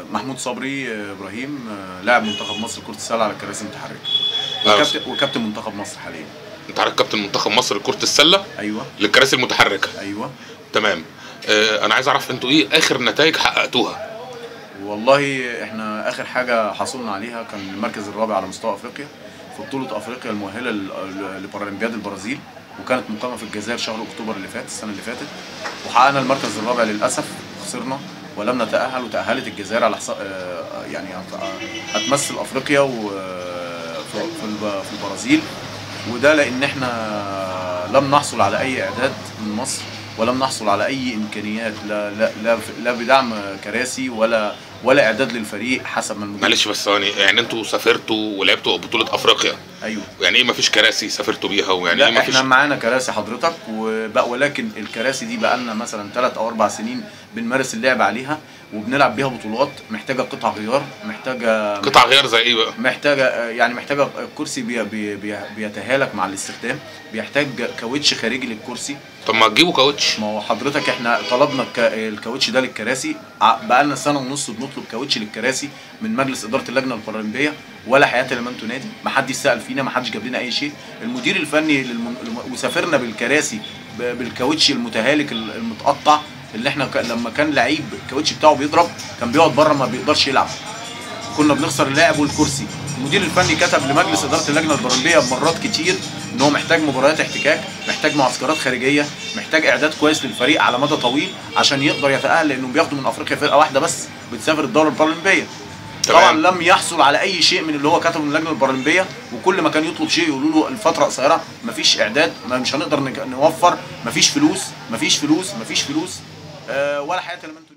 محمود صبري آه، ابراهيم آه، لاعب منتخب مصر كره السله على الكراسي المتحركه آه، وكابتن وكابتن منتخب مصر حاليا انت عارف كابتن منتخب مصر لكره السله ايوه للكراسي المتحركه ايوه تمام آه، انا عايز اعرف انتوا ايه اخر نتائج حققتوها والله احنا اخر حاجه حصلنا عليها كان المركز الرابع على مستوى افريقيا في بطوله افريقيا المؤهله ل- ل- لبارالمبياد البرازيل وكانت مقامه في الجزائر شهر اكتوبر اللي فات السنه اللي فاتت وحققنا المركز الرابع للاسف خسرنا ولم نتاهل وتاهلت الجزائر على حساب آه، يعني هت- هتمثل افريقيا و- في في الب- في البرازيل وده لان احنا لم نحصل على اي اعداد من مصر ولم نحصل على اي امكانيات لا لا لا, لا بدعم كراسي ولا ولا اعداد للفريق حسب ما المدير معلش بس ثواني يعني انتوا سافرتوا ولعبتوا بطوله افريقيا ايوه يعني ايه مفيش كراسي سافرتوا بيها ويعني لا ايه مفيش احنا معانا كراسي حضرتك وبقى ولكن الكراسي دي بقى لنا مثلا ثلاث او اربع سنين بنمارس اللعب عليها وبنلعب بيها بطولات محتاجه قطع غيار محتاجه قطع غيار زي ايه بقى محتاجه يعني محتاجه الكرسي بي بي بي بيتهالك مع الاستخدام بيحتاج كاوتش خارجي للكرسي طب ما تجيبوا كاوتش ما هو حضرتك احنا طلبنا الك- الكاوتش ده للكراسي ع- بقالنا سنه ونص بنطلب كاوتش للكراسي من مجلس اداره اللجنه البارالمبيه ولا حياه لمن تنادي ما حدش سال فينا ما حدش جاب لنا اي شيء المدير الفني للم... الم- وسافرنا بالكراسي ب- بالكاوتش المتهالك ال- المتقطع اللي احنا ك... لما كان لعيب الكاوتش بتاعه بيضرب كان بيقعد بره ما بيقدرش يلعب كنا بنخسر اللاعب والكرسي المدير الفني كتب لمجلس اداره اللجنه البارالمبيه بمرات كتير ان هو محتاج مباريات احتكاك محتاج معسكرات خارجيه محتاج اعداد كويس للفريق على مدى طويل عشان يقدر يتاهل لانهم بياخدوا من افريقيا فرقه واحده بس بتسافر الدوله البارالمبيه تمام. طبعا لم يحصل على اي شيء من اللي هو كتبه من اللجنه البارالمبيه وكل ما كان يطلب شيء يقولوا له الفتره قصيره مفيش اعداد ما مش هنقدر نج- نوفر مفيش فلوس مفيش فلوس مفيش فلوس آه ولا حياه لمن تنادي